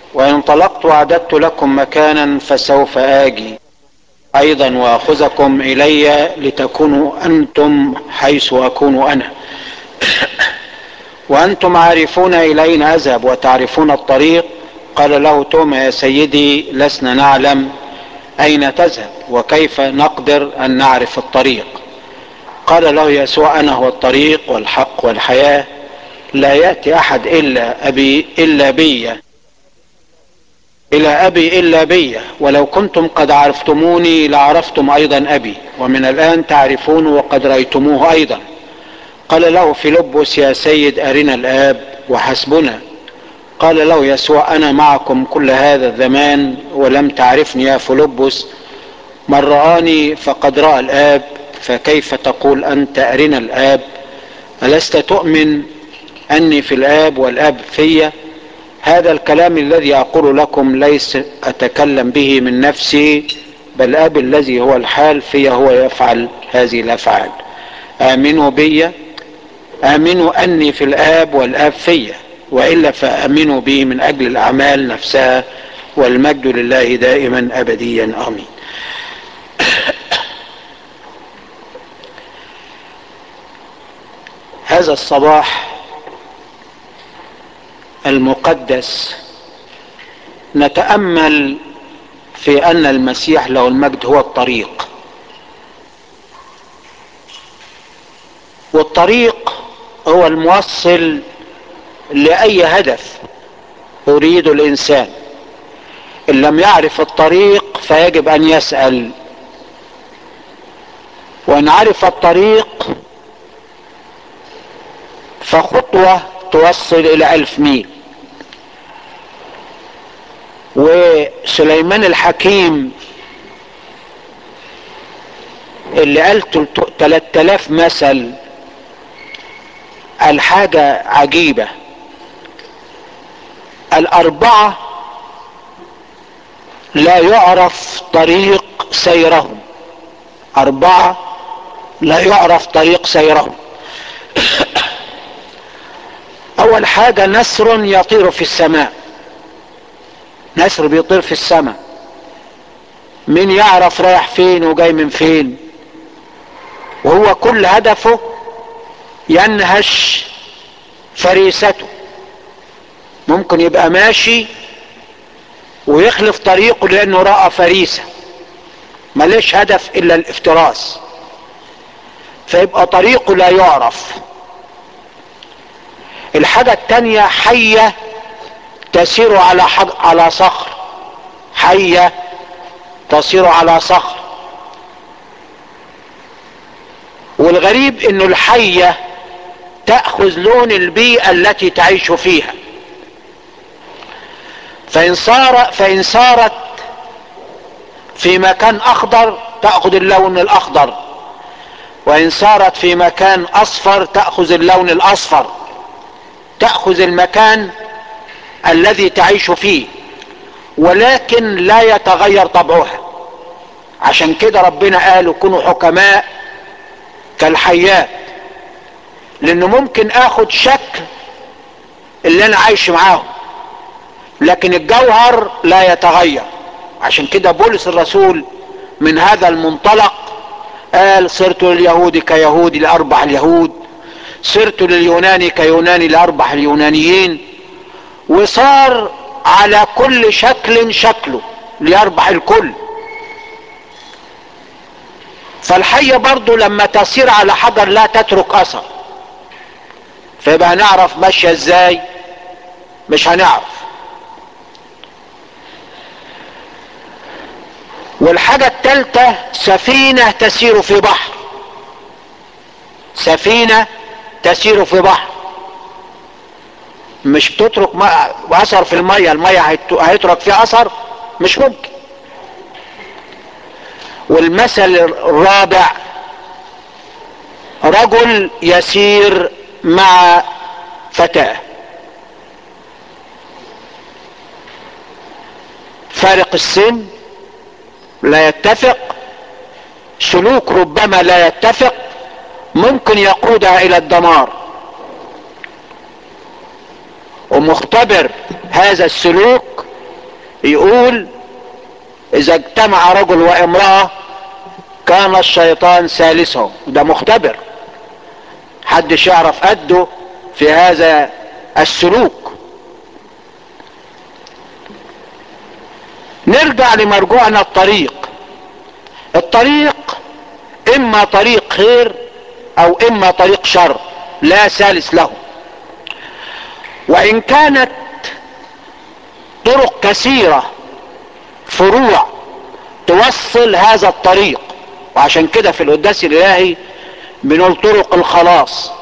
وإن انطلقت وأعددت لكم مكانا فسوف آجي أيضا وأخذكم إلي لتكونوا أنتم حيث أكون أنا وأنتم عارفون إلى أين أذهب وتعرفون الطريق قال له توما يا سيدي لسنا نعلم أين تذهب وكيف نقدر أن نعرف الطريق قال له يسوع أنا هو الطريق والحق والحياة لا يأتي أحد إلا أبي إلا بي إلى أبي إلا بي ولو كنتم قد عرفتموني لعرفتم أيضا أبي ومن الآن تعرفون وقد رأيتموه أيضا قال له فيلبس يا سيد أرنا الآب وحسبنا قال له يسوع أنا معكم كل هذا الزمان ولم تعرفني يا فيلبس من رآني فقد رأى الآب فكيف تقول أنت أرنا الآب ألست تؤمن أني في الآب والآب في هذا الكلام الذي أقول لكم ليس أتكلم به من نفسي بل أب الذي هو الحال في هو يفعل هذه الأفعال آمنوا بي آمنوا أني في الآب والآب في وإلا فآمنوا بي من أجل الأعمال نفسها والمجد لله دائما أبديا آمين هذا الصباح المقدس نتامل في ان المسيح له المجد هو الطريق والطريق هو الموصل لاي هدف يريد الانسان ان لم يعرف الطريق فيجب ان يسال وان عرف الطريق فخطوه توصل الى الف ميل وسليمان الحكيم اللي قال 3000 مثل الحاجة عجيبة الأربعة لا يعرف طريق سيرهم أربعة لا يعرف طريق سيرهم أول حاجة نسر يطير في السماء نسر بيطير في السماء مين يعرف رايح فين وجاي من فين وهو كل هدفه ينهش فريسته ممكن يبقى ماشي ويخلف طريقه لانه راى فريسة مليش هدف الا الافتراس فيبقى طريقه لا يعرف الحاجة التانية حية تسير على حج... على صخر حية تسير على صخر والغريب انه الحية تأخذ لون البيئة التي تعيش فيها فإن صار فإن صارت في مكان أخضر تأخذ اللون الأخضر وإن صارت في مكان أصفر تأخذ اللون الأصفر تأخذ المكان الذي تعيش فيه ولكن لا يتغير طبعها عشان كده ربنا قال كونوا حكماء كالحيات لانه ممكن اخد شكل اللي انا عايش معاهم لكن الجوهر لا يتغير عشان كده بولس الرسول من هذا المنطلق قال صرت لليهود كيهودي لاربع اليهود صرت لليوناني كيوناني لاربع اليونانيين وصار على كل شكل شكله ليربح الكل فالحية برضو لما تسير على حجر لا تترك اثر فيبقى هنعرف ماشية ازاي مش هنعرف والحاجة التالتة سفينة تسير في بحر سفينة تسير في بحر مش بتترك اثر في المية المية هيترك فيها اثر مش ممكن والمثل الرابع رجل يسير مع فتاة فارق السن لا يتفق سلوك ربما لا يتفق ممكن يقودها الى الدمار ومختبر هذا السلوك يقول اذا اجتمع رجل وامرأة كان الشيطان ثالثهم ده مختبر حدش يعرف قده في هذا السلوك نرجع لمرجوعنا الطريق الطريق اما طريق خير او اما طريق شر لا ثالث له وان كانت طرق كثيرة فروع توصل هذا الطريق وعشان كده في القداس الالهي بنقول طرق الخلاص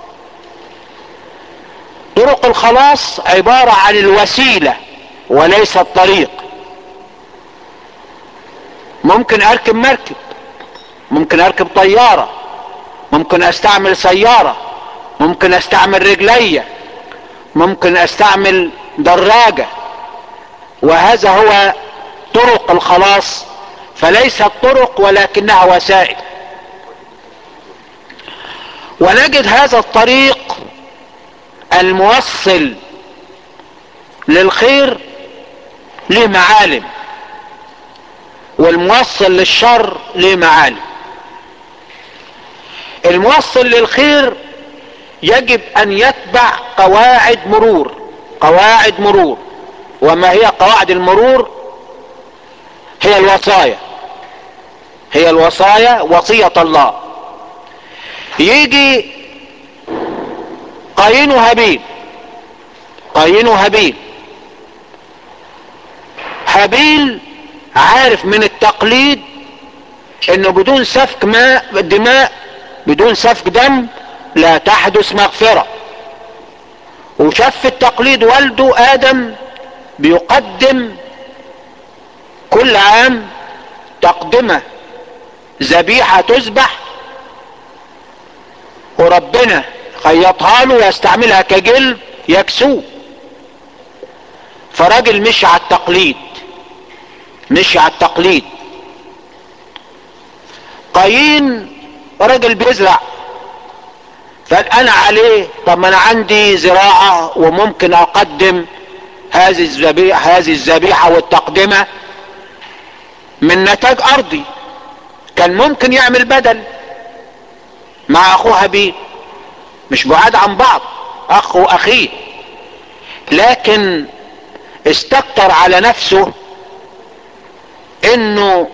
طرق الخلاص عبارة عن الوسيلة وليس الطريق ممكن اركب مركب ممكن اركب طيارة ممكن استعمل سيارة ممكن استعمل رجلية ممكن استعمل دراجة وهذا هو طرق الخلاص فليست طرق ولكنها وسائل ونجد هذا الطريق الموصل للخير له معالم والموصل للشر له معالم الموصل للخير يجب ان يتبع قواعد مرور قواعد مرور وما هي قواعد المرور هي الوصايا هي الوصايا وصية الله يجي قايين وهابيل قايين وهابيل هابيل عارف من التقليد انه بدون سفك ماء دماء بدون سفك دم لا تحدث مغفرة وشاف في التقليد والده ادم بيقدم كل عام تقدمة ذبيحة تذبح وربنا خيطها له يستعملها كجلد يكسوه فراجل مشي على التقليد مشي على التقليد قايين راجل بيزرع فانا عليه طب ما انا عندي زراعة وممكن اقدم هذه الذبيحة هذه الذبيحة والتقدمة من نتاج ارضي كان ممكن يعمل بدل مع اخوه هابيل مش بعاد عن بعض اخ واخيه لكن استكتر على نفسه انه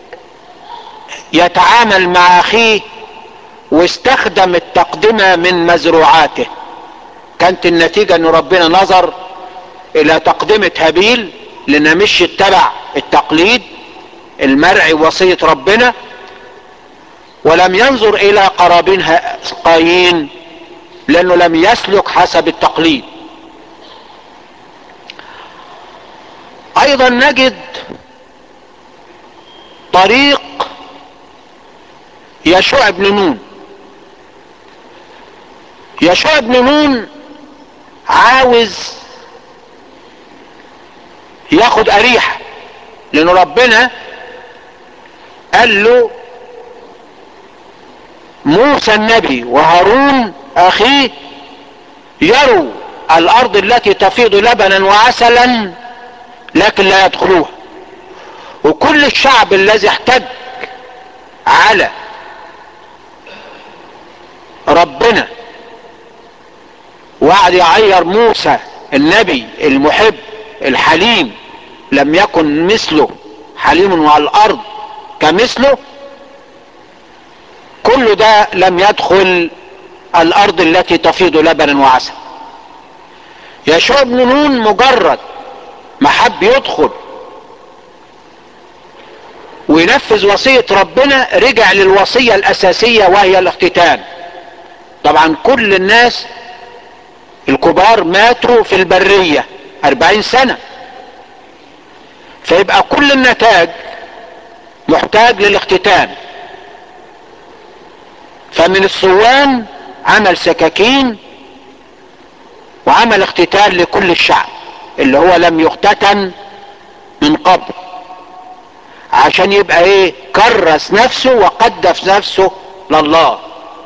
يتعامل مع اخيه واستخدم التقدمة من مزروعاته كانت النتيجة ان ربنا نظر الى تقدمة هابيل لانها مش اتبع التقليد المرعي وصية ربنا ولم ينظر الى قرابين قايين لانه لم يسلك حسب التقليد ايضا نجد طريق يشوع بن نون يشوع بن نون عاوز ياخد اريحة لان ربنا قال له موسى النبي وهارون اخيه يروا الارض التي تفيض لبنا وعسلا لكن لا يدخلوها وكل الشعب الذي احتج على ربنا وقعد يعير موسى النبي المحب الحليم لم يكن مثله حليم على الارض كمثله كل ده لم يدخل الارض التي تفيض لبنا وعسل يشوع بن نون مجرد ما حب يدخل وينفذ وصية ربنا رجع للوصية الاساسية وهي الاختتان طبعا كل الناس الكبار ماتوا في البرية اربعين سنة فيبقى كل النتاج محتاج للاختتان فمن الصوان عمل سكاكين وعمل اختتان لكل الشعب اللي هو لم يختتن من قبل عشان يبقى ايه كرس نفسه وقدس نفسه لله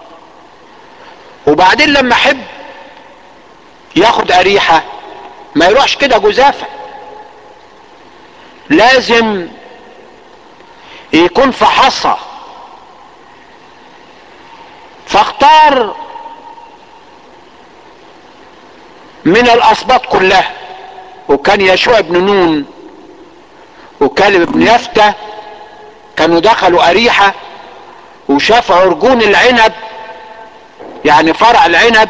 وبعدين لما حب ياخد اريحة ما يروحش كده جزافة لازم يكون في حصى فاختار من الاسباط كلها وكان يشوع بن نون وكالب بن يفتة كانوا دخلوا اريحة وشافوا عرجون العنب يعني فرع العنب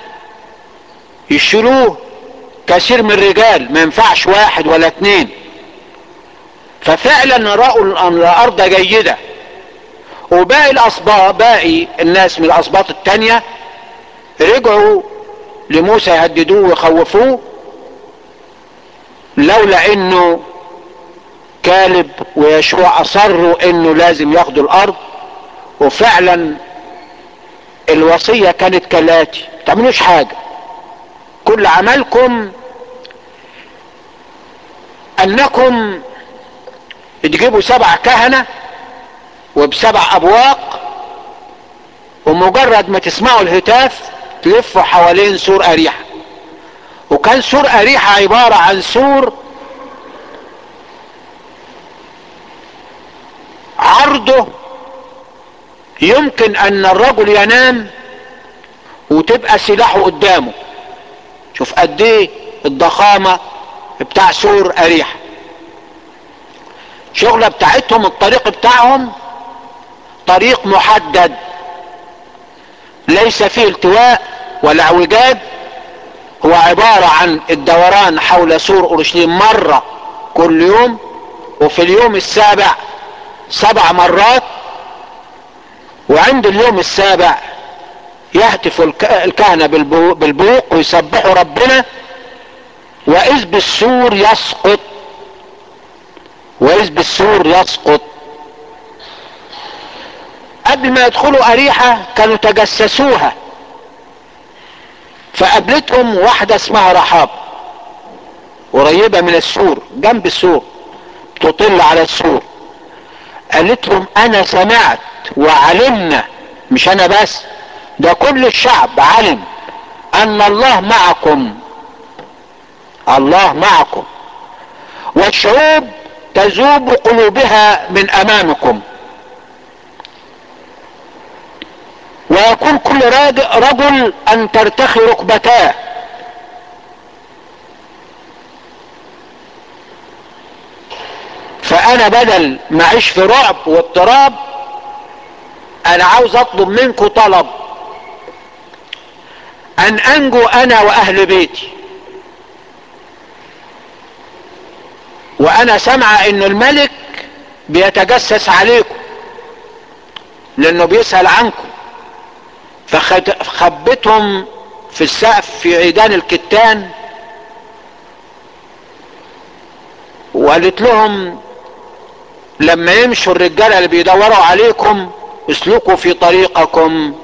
يشيلوه كثير من الرجال ما ينفعش واحد ولا اتنين ففعلا رأوا الارض جيدة وباقي الاسباط باقي الناس من الاسباط التانية رجعوا لموسى يهددوه ويخوفوه لولا انه كالب ويشوع اصروا انه لازم ياخدوا الارض وفعلا الوصية كانت كالاتي تعملوش حاجة كل عملكم انكم تجيبوا سبع كهنة وبسبع ابواق ومجرد ما تسمعوا الهتاف تلفوا حوالين سور اريحة وكان سور اريحة عبارة عن سور عرضه يمكن ان الرجل ينام وتبقى سلاحه قدامه شوف قد ايه الضخامة بتاع سور اريحة شغلة بتاعتهم الطريق بتاعهم طريق محدد ليس فيه التواء ولا اعوجاج هو عبارة عن الدوران حول سور اورشليم مرة كل يوم وفي اليوم السابع سبع مرات وعند اليوم السابع يهتف الكهنة بالبوق ويسبحوا ربنا وإذ بالسور يسقط وإذ بالسور يسقط قبل ما يدخلوا أريحة كانوا تجسسوها فقابلتهم واحدة اسمها رحاب قريبة من السور جنب السور تطل على السور قالت لهم انا سمعت وعلمنا مش انا بس ده كل الشعب علم ان الله معكم الله معكم والشعوب تذوب قلوبها من امامكم ويكون كل رجل ان ترتخي ركبتاه فانا بدل ما اعيش في رعب واضطراب انا عاوز اطلب منكم طلب ان انجو انا واهل بيتي وانا سامعة ان الملك بيتجسس عليكم لانه بيسأل عنكم فخبتهم في السقف في عيدان الكتان وقالت لهم لما يمشوا الرجالة اللي بيدوروا عليكم اسلكوا في طريقكم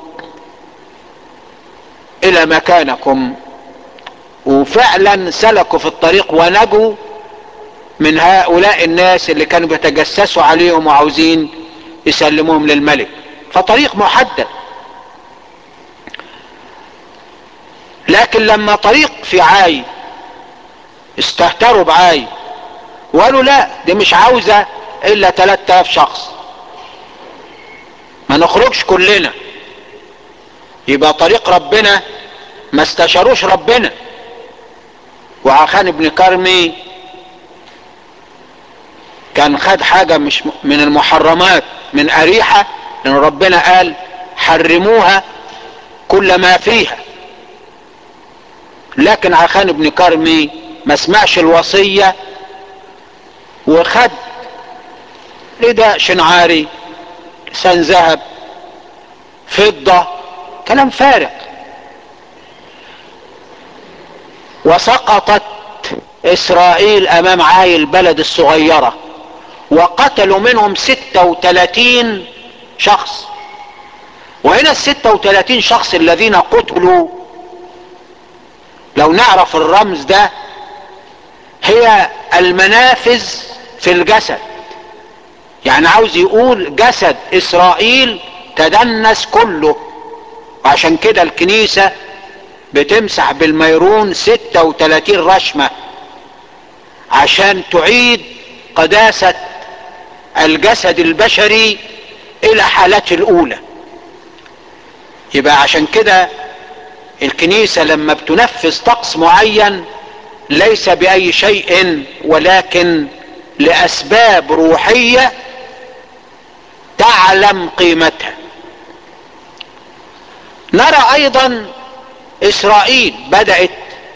الى مكانكم وفعلا سلكوا في الطريق ونجوا من هؤلاء الناس اللي كانوا بيتجسسوا عليهم وعاوزين يسلموهم للملك فطريق محدد لكن لما طريق في عاي استهتروا بعاي وقالوا لا دي مش عاوزة الا 3000 شخص ما نخرجش كلنا يبقى طريق ربنا ما استشاروش ربنا وعخان ابن كرمي كان خد حاجة مش من المحرمات من أريحة لأن ربنا قال حرموها كل ما فيها لكن عخان ابن كرمي ما سمعش الوصية وخد رداء شنعاري لسان ذهب فضة كلام فارغ وسقطت اسرائيل امام عاي البلد الصغيرة وقتلوا منهم ستة وتلاتين شخص وهنا الستة وتلاتين شخص الذين قتلوا لو نعرف الرمز ده هي المنافذ في الجسد يعني عاوز يقول جسد اسرائيل تدنس كله وعشان كده الكنيسة بتمسح بالميرون ستة وتلاتين رشمة عشان تعيد قداسة الجسد البشري الى حالته الاولى يبقى عشان كده الكنيسة لما بتنفذ طقس معين ليس باي شيء ولكن لاسباب روحية تعلم قيمتها نرى ايضا اسرائيل بدأت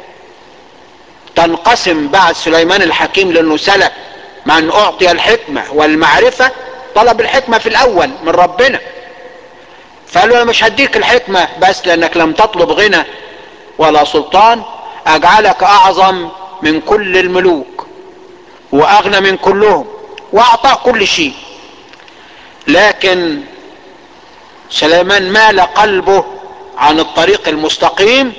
تنقسم بعد سليمان الحكيم لانه سلك من اعطي الحكمة والمعرفة طلب الحكمة في الاول من ربنا فقالوا انا مش هديك الحكمة بس لانك لم تطلب غنى ولا سلطان اجعلك اعظم من كل الملوك واغنى من كلهم واعطاه كل شيء لكن سليمان مال قلبه عن الطريق المستقيم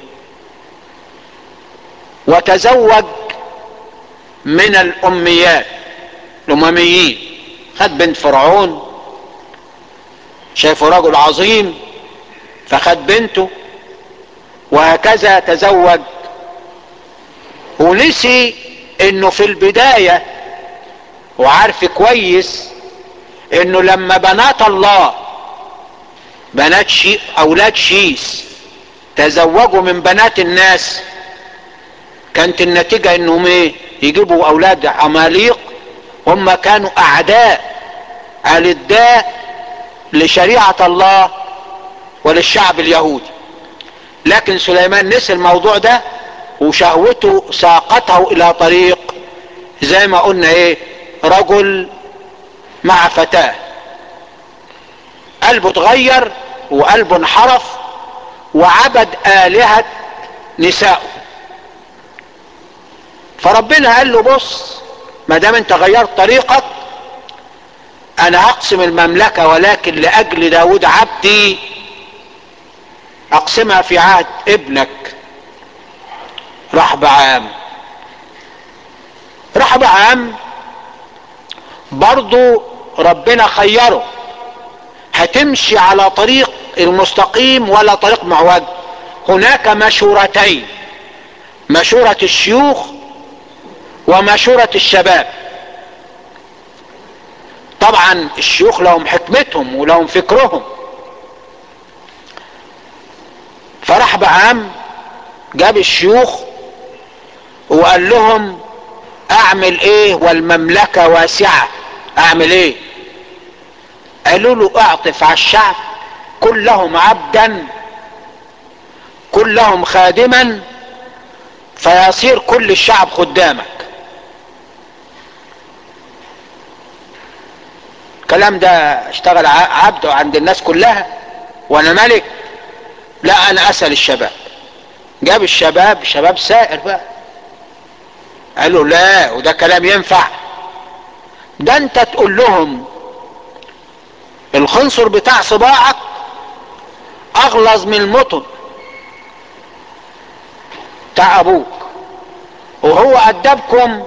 وتزوج من الاميات الامميين خد بنت فرعون شايفه رجل عظيم فخد بنته وهكذا تزوج ونسي انه في البداية وعارف كويس انه لما بنات الله بنات شي اولاد شيس تزوجوا من بنات الناس كانت النتيجة انهم ايه يجيبوا اولاد عماليق هم كانوا اعداء الاداء لشريعة الله وللشعب اليهودي لكن سليمان نسي الموضوع ده وشهوته ساقته الى طريق زي ما قلنا ايه رجل مع فتاة قلبه اتغير وقلبه انحرف وعبد آلهة نسائه فربنا قال له بص ما دام انت غيرت طريقك انا هقسم المملكة ولكن لاجل داود عبدي اقسمها في عهد ابنك رحب عام رحب عام برضو ربنا خيره هتمشي على طريق المستقيم ولا طريق معوج هناك مشورتين مشورة الشيوخ ومشورة الشباب طبعا الشيوخ لهم حكمتهم ولهم فكرهم فرح بعام جاب الشيوخ وقال لهم اعمل ايه والمملكة واسعة اعمل ايه قالوا له اعطف على الشعب كلهم عبدا كلهم خادما فيصير كل الشعب خدامك الكلام ده اشتغل عبد عند الناس كلها وانا ملك لا انا اسأل الشباب جاب الشباب شباب سائر بقى قالوا لا وده كلام ينفع ده انت تقول لهم الخنصر بتاع صباعك اغلظ من المطن بتاع ابوك وهو ادبكم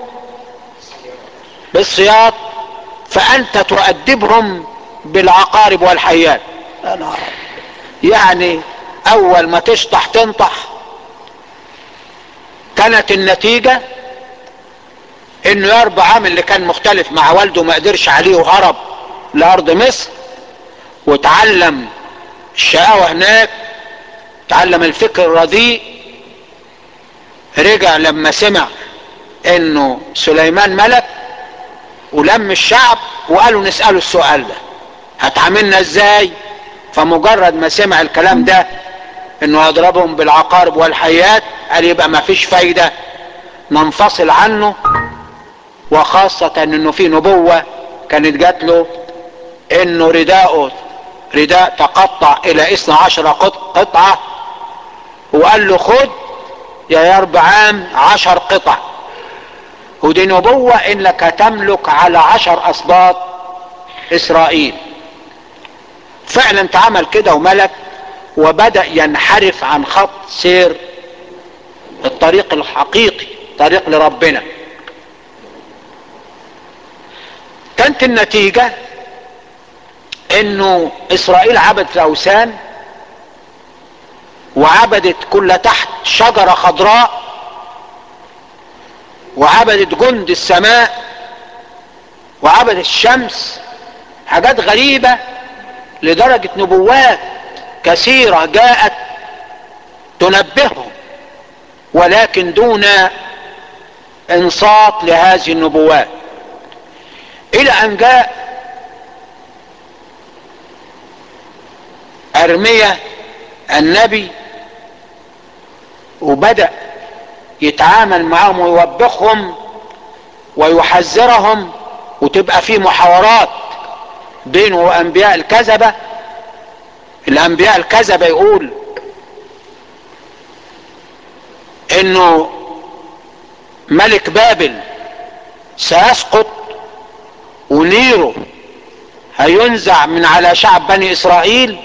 بالصياط فانت تؤدبهم بالعقارب والحيات يعني اول ما تشطح تنطح كانت النتيجة انه يربع عام اللي كان مختلف مع والده ما قدرش عليه وهرب لارض مصر وتعلم الشقاوة هناك تعلم الفكر الرديء رجع لما سمع انه سليمان ملك ولم الشعب وقالوا نسأله السؤال ده هتعاملنا ازاي فمجرد ما سمع الكلام ده انه يضربهم بالعقارب والحيات قال يبقى ما فيش فايدة ننفصل عنه وخاصة انه في نبوة كانت جات له انه رداءه رداء تقطع الى اثنى عشر قطعة وقال له خد يا يربعام عشر قطع ودي نبوة انك تملك على عشر اسباط اسرائيل فعلا تعمل كده وملك وبدأ ينحرف عن خط سير الطريق الحقيقي طريق لربنا كانت النتيجة انه اسرائيل عبدت الاوثان وعبدت كل تحت شجرة خضراء وعبدت جند السماء وعبد الشمس حاجات غريبة لدرجة نبوات كثيرة جاءت تنبههم ولكن دون انصات لهذه النبوات الى ان جاء ارميا النبي وبدأ يتعامل معهم ويوبخهم ويحذرهم وتبقى في محاورات بينه وانبياء الكذبة الانبياء الكذبة يقول انه ملك بابل سيسقط ونيره هينزع من على شعب بني اسرائيل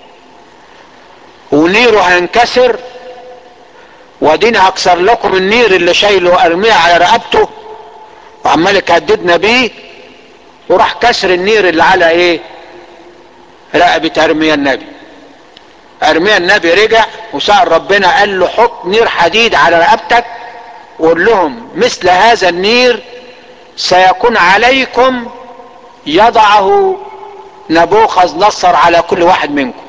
ونيره هينكسر واديني هكسر لكم النير اللي شايله ارميه على رقبته وعمال يهددنا بيه وراح كسر النير اللي على ايه رقبة ارميا النبي ارميا النبي رجع وسأل ربنا قال له حط نير حديد على رقبتك وقول لهم مثل هذا النير سيكون عليكم يضعه نبوخذ نصر على كل واحد منكم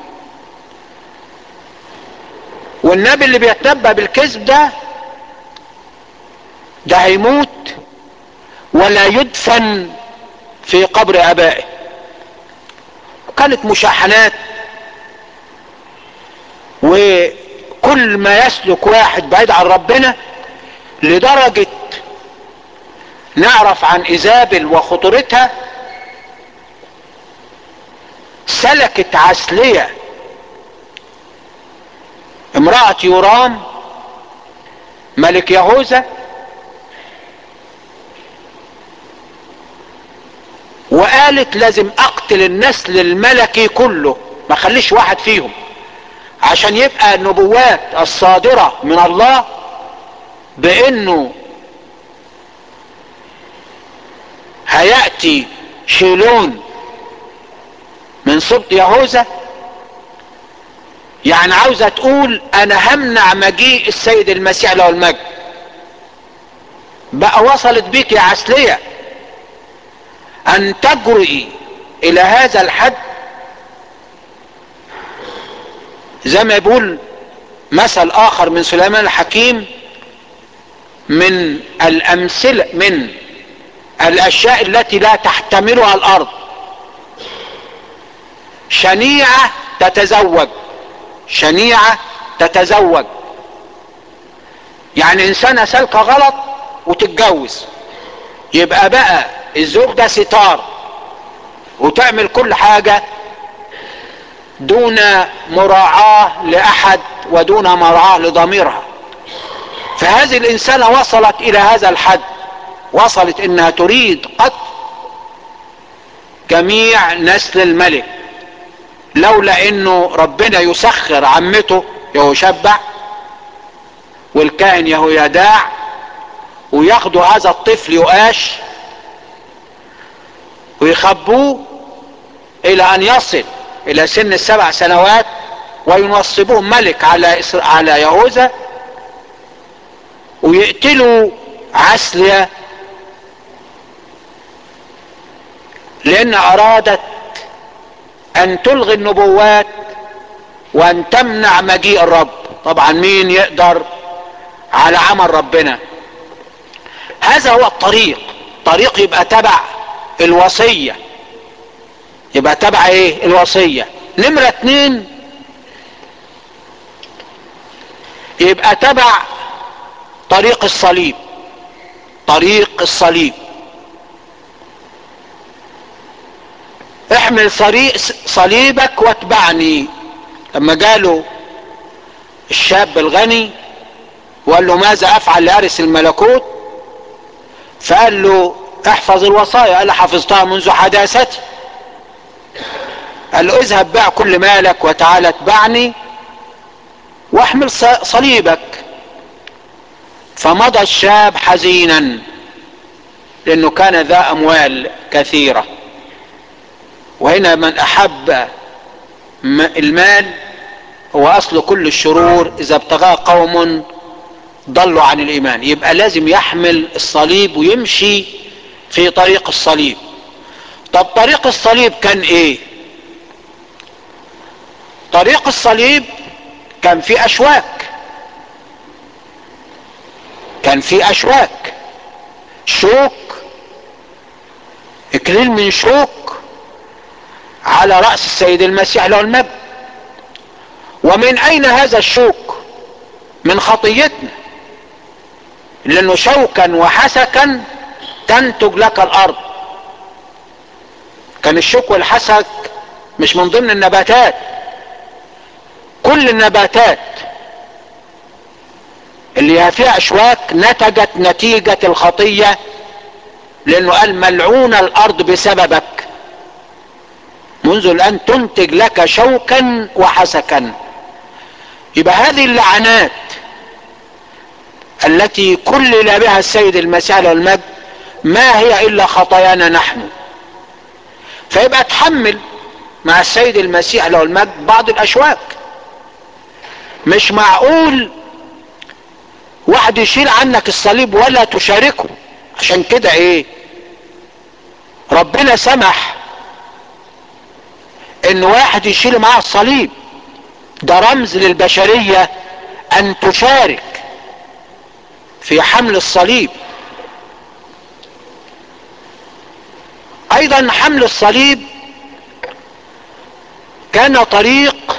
والنبي اللي بيتنبأ بالكذب ده ده هيموت ولا يدفن في قبر ابائه كانت مشاحنات وكل ما يسلك واحد بعيد عن ربنا لدرجة نعرف عن ايزابل وخطورتها سلكت عسلية امرأة يورام ملك يهوذا وقالت لازم اقتل النسل الملكي كله ما خليش واحد فيهم عشان يبقى النبوات الصادرة من الله بانه هيأتي شيلون من سبط يهوذا يعني عاوزة تقول انا همنع مجيء السيد المسيح له المجد بقى وصلت بيك يا عسلية ان تجرئي الى هذا الحد زي ما يقول مثل اخر من سليمان الحكيم من الامثلة من الاشياء التي لا تحتملها الارض شنيعة تتزوج شنيعة تتزوج يعني انسانة سالكة غلط وتتجوز يبقى بقى الزوج ده ستار وتعمل كل حاجة دون مراعاة لأحد ودون مراعاة لضميرها فهذه الإنسانة وصلت إلى هذا الحد وصلت إنها تريد قتل جميع نسل الملك لولا إنه ربنا يسخر عمته يهوشبع والكاهن يهويداع وياخدوا هذا الطفل يؤاش ويخبوه الى ان يصل الى سن السبع سنوات وينصبوه ملك على إسر... على يهوذا ويقتلوا عسلية لان ارادت ان تلغي النبوات وان تمنع مجيء الرب طبعا مين يقدر على عمل ربنا هذا هو الطريق طريق يبقى تبع الوصية يبقى تبع ايه الوصية نمرة اتنين يبقى تبع طريق الصليب طريق الصليب احمل صليبك واتبعني لما قالوا الشاب الغني وقال له ماذا افعل لارث الملكوت فقال له احفظ الوصايا قال حفظتها منذ حداثتي قال له اذهب بيع كل مالك وتعالى اتبعني واحمل صليبك فمضى الشاب حزينا لانه كان ذا اموال كثيرة وهنا من احب المال هو اصل كل الشرور اذا ابتغاه قوم ضلوا عن الايمان يبقى لازم يحمل الصليب ويمشي في طريق الصليب طب طريق الصليب كان ايه طريق الصليب كان في اشواك كان في اشواك شوك اكليل من شوك على رأس السيد المسيح له المجد ومن اين هذا الشوك من خطيتنا لانه شوكا وحسكا تنتج لك الارض كان الشوك والحسك مش من ضمن النباتات كل النباتات اللي فيها اشواك نتجت نتيجة الخطية لانه قال ملعون الارض بسببك منذ الان تنتج لك شوكا وحسكا يبقى هذه اللعنات التي كلل بها السيد المسيح له المجد ما هي الا خطايانا نحن فيبقى تحمل مع السيد المسيح له المجد بعض الاشواك مش معقول واحد يشيل عنك الصليب ولا تشاركه عشان كده ايه ربنا سمح ان واحد يشيل معاه الصليب ده رمز للبشرية ان تشارك في حمل الصليب ايضا حمل الصليب كان طريق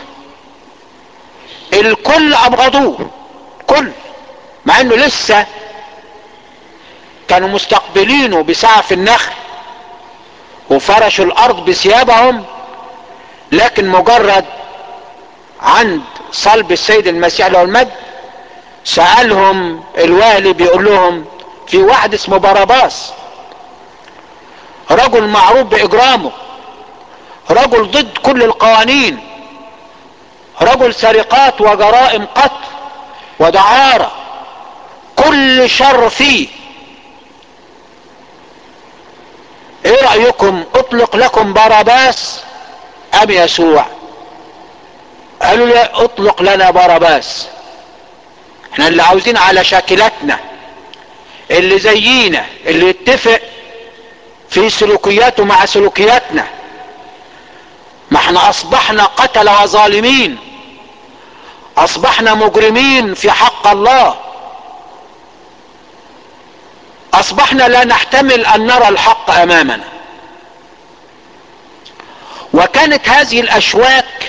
الكل ابغضوه كل مع انه لسه كانوا مستقبلينه بسعف النخل وفرشوا الارض بثيابهم لكن مجرد عند صلب السيد المسيح له المجد سألهم الوالي بيقول لهم في واحد اسمه باراباس رجل معروف بإجرامه رجل ضد كل القوانين رجل سرقات وجرائم قتل ودعارة كل شر فيه ايه رأيكم اطلق لكم باراباس ام يسوع قالوا لي اطلق لنا باراباس احنا اللي عاوزين على شاكلتنا اللي زينا اللي يتفق في سلوكياته مع سلوكياتنا ما احنا اصبحنا قتلة وظالمين اصبحنا مجرمين في حق الله اصبحنا لا نحتمل ان نرى الحق امامنا وكانت هذه الاشواك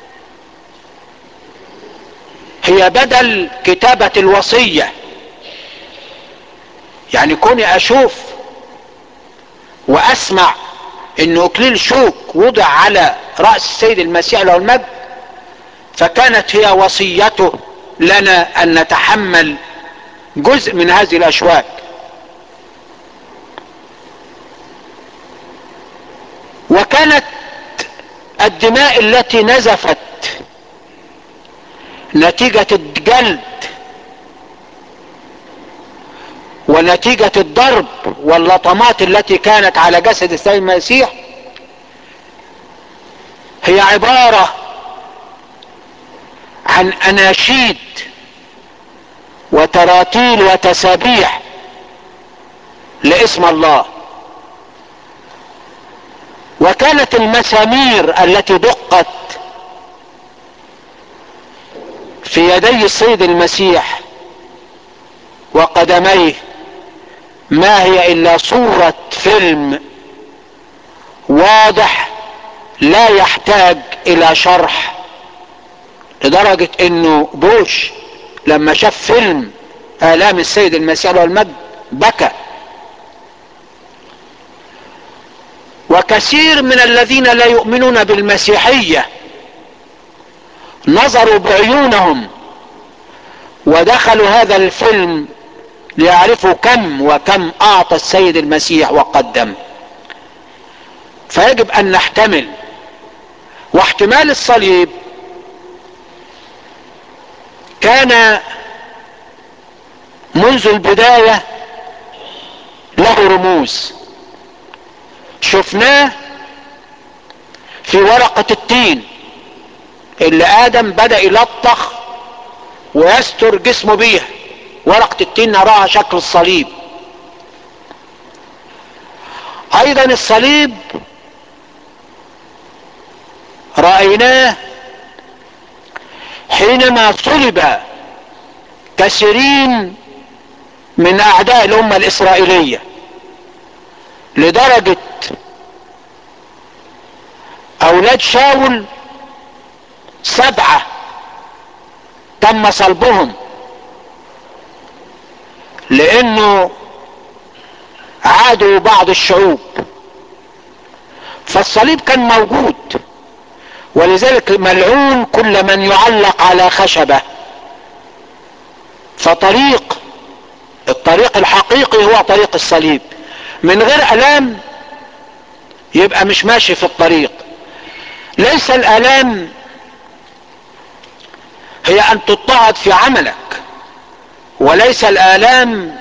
هي بدل كتابة الوصية يعني كوني اشوف واسمع ان اكليل شوك وضع على رأس السيد المسيح له المجد فكانت هي وصيته لنا ان نتحمل جزء من هذه الاشواك وكانت الدماء التي نزفت نتيجة الجلد ونتيجة الضرب واللطمات التي كانت على جسد السيد المسيح هي عبارة عن اناشيد وتراتيل وتسابيح لاسم الله وكانت المسامير التي دقت في يدي السيد المسيح وقدميه ما هي الا صورة فيلم واضح لا يحتاج الى شرح لدرجة انه بوش لما شاف فيلم الام السيد المسيح له المجد بكى وكثير من الذين لا يؤمنون بالمسيحية نظروا بعيونهم ودخلوا هذا الفيلم ليعرفوا كم وكم اعطى السيد المسيح وقدم فيجب ان نحتمل واحتمال الصليب كان منذ البداية له رموز شفناه في ورقة التين اللي ادم بدأ يلطخ ويستر جسمه بيها ورقة التين نراها شكل الصليب ايضا الصليب رأيناه حينما صلب كثيرين من اعداء الامة الاسرائيلية لدرجة اولاد شاول سبعة تم صلبهم لانه عادوا بعض الشعوب فالصليب كان موجود ولذلك ملعون كل من يعلق على خشبة فطريق الطريق الحقيقي هو طريق الصليب من غير الام يبقى مش ماشي في الطريق ليس الالام هي ان تضطهد في عملك وليس الالام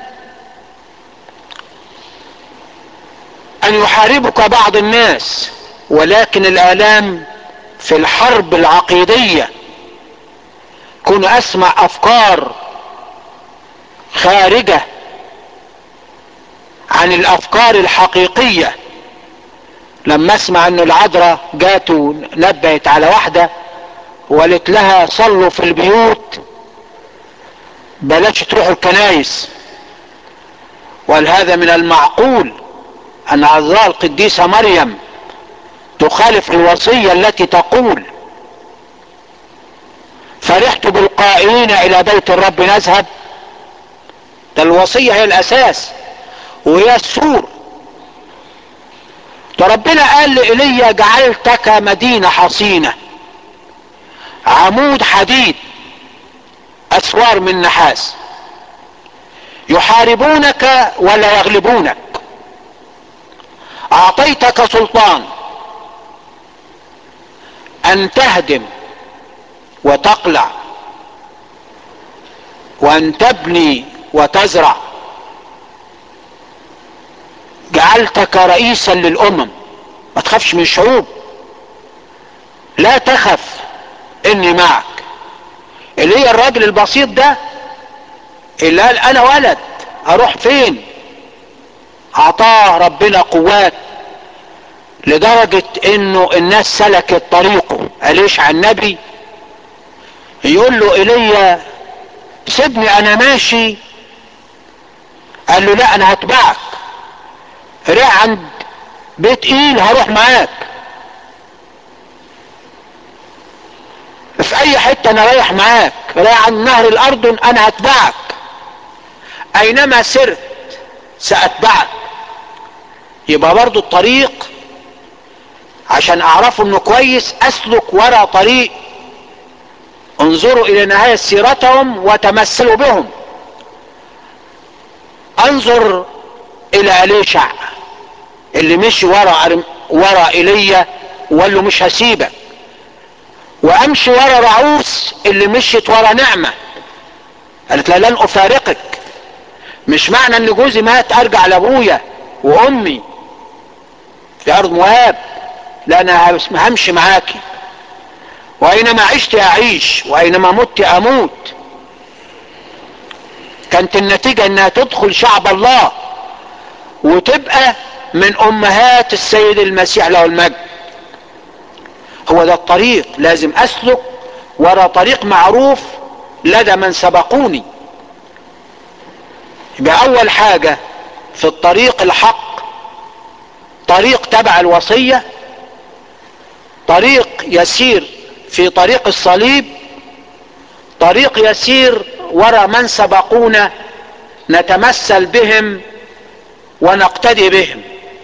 ان يحاربك بعض الناس ولكن الالام في الحرب العقيدية كن اسمع افكار خارجة عن الافكار الحقيقية لما اسمع ان العذراء جات نبهت على واحدة وقالت لها صلوا في البيوت بلاش تروحوا الكنايس وقال هذا من المعقول ان عذراء القديسة مريم تخالف الوصية التي تقول فرحت بالقائلين الى بيت الرب نذهب ده الوصية هي الاساس وهي السور ده ربنا قال لإيليا جعلتك مدينة حصينة عمود حديد اسوار من نحاس يحاربونك ولا يغلبونك اعطيتك سلطان ان تهدم وتقلع وان تبني وتزرع جعلتك رئيسا للامم ما تخافش من الشعوب لا تخف اني معك اللي هي الراجل البسيط ده اللي قال انا ولد اروح فين اعطاه ربنا قوات لدرجة انه الناس سلكت طريقه قاليش عن النبي يقول له ايليا سيبني انا ماشي قال له لا انا هتبعك راح عند بيت ايل هروح معاك في اي حتة انا رايح معاك رايح عند نهر الاردن انا هتبعك اينما سرت ساتبعك يبقى برضو الطريق عشان اعرفه انه كويس اسلك ورا طريق انظروا الى نهاية سيرتهم وتمثلوا بهم انظر الى اليشع اللي مشي ورا ورا ايليا وقال له مش هسيبك وامشي ورا رعوس اللي مشيت ورا نعمة قالت لا لن افارقك مش معنى ان جوزي مات ارجع لابويا وامي في ارض مواب لا انا همشي معاكي واينما عشت اعيش واينما مت اموت كانت النتيجة انها تدخل شعب الله وتبقى من امهات السيد المسيح له المجد هو ده الطريق لازم اسلك ورا طريق معروف لدى من سبقوني يبقى اول حاجة في الطريق الحق طريق تبع الوصية طريق يسير في طريق الصليب طريق يسير ورا من سبقونا نتمثل بهم ونقتدي بهم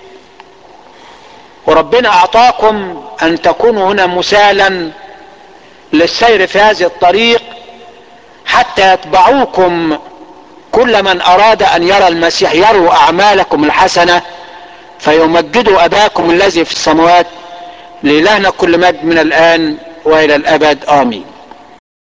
وربنا اعطاكم ان تكونوا هنا مثالا للسير في هذه الطريق حتى يتبعوكم كل من اراد ان يرى المسيح يروا اعمالكم الحسنة فيمجدوا اباكم الذي في السماوات لإلهنا كل مجد من الان والى الابد امين